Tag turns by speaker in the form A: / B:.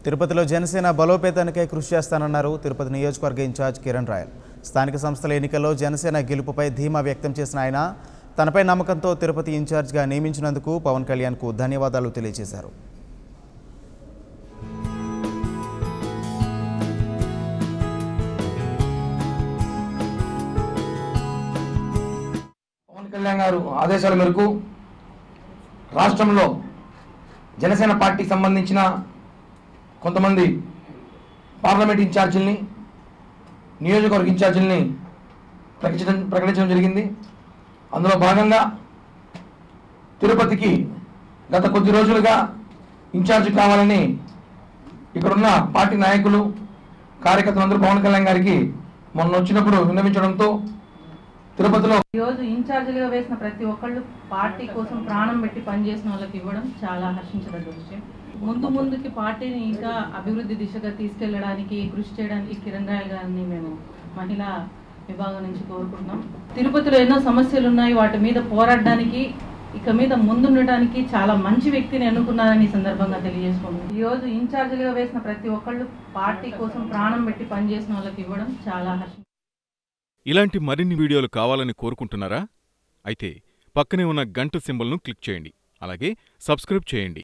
A: తిరుపతిలో జనసేన బలోపేతానికై కృషి చేస్తానన్నారు తిరుపతి నియోజకవర్గ ఇన్ఛార్జ్ కిరణ్ రాయల్ స్థానిక సంస్థల ఎన్నికల్లో జనసేన గెలుపుపై ధీమా వ్యక్తం చేసిన ఆయన తనపై నమ్మకంతో తిరుపతి ఇన్ఛార్జ్గా నియమించినందుకు పవన్ కళ్యాణ్కు ధన్యవాదాలు తెలియజేశారు
B: పవన్ కళ్యాణ్ గారు ఆదేశాల మేరకు రాష్ట్రంలో జనసేన పార్టీకి సంబంధించిన కొంతమంది పార్లమెంట్ ఇన్ఛార్జీల్ని నియోజకవర్గ ఇన్ఛార్జీల్ని ప్రకటించడం ప్రకటించడం జరిగింది అందులో భాగంగా తిరుపతికి గత కొద్ది రోజులుగా ఇన్ఛార్జ్ కావాలని ఇక్కడున్న పార్టీ నాయకులు కార్యకర్తలందరూ పవన్ కళ్యాణ్ గారికి మొన్న వచ్చినప్పుడు విన్నవించడంతో తిరుపతిలో
C: ఈ రోజు ఇన్ఛార్జిలుగా వేసిన ప్రతి ఒక్కళ్ళు పార్టీ కోసం ప్రాణం పెట్టి పనిచేసిన వాళ్ళకి ఇవ్వడం చాలా హర్షించదగ్గ విషయం ముందు ముందుకి పార్టీని ఇంకా అభివృద్ధి దిశగా తీసుకెళ్లడానికి కృషి చేయడానికి కిరణ్ రాయల్ గారిని మేము మహిళా విభాగం నుంచి కోరుకుంటున్నాం తిరుపతిలో ఎన్నో సమస్యలు ఉన్నాయి వాటి మీద పోరాడడానికి ఇక మీద ముందుండటానికి చాలా మంచి వ్యక్తిని ఎన్నుకున్నారని ఈ సందర్భంగా తెలియజేసుకుంటున్నాం ఈ రోజు ఇన్ఛార్జిలుగా వేసిన ప్రతి ఒక్కళ్ళు పార్టీ కోసం ప్రాణం పెట్టి పనిచేసిన వాళ్ళకి ఇవ్వడం చాలా హర్షం
D: ఇలాంటి మరిన్ని వీడియోలు కావాలని కోరుకుంటున్నారా అయితే పక్కనే ఉన్న గంట సింబల్ను క్లిక్ చేయండి అలాగే సబ్స్క్రైబ్ చేయండి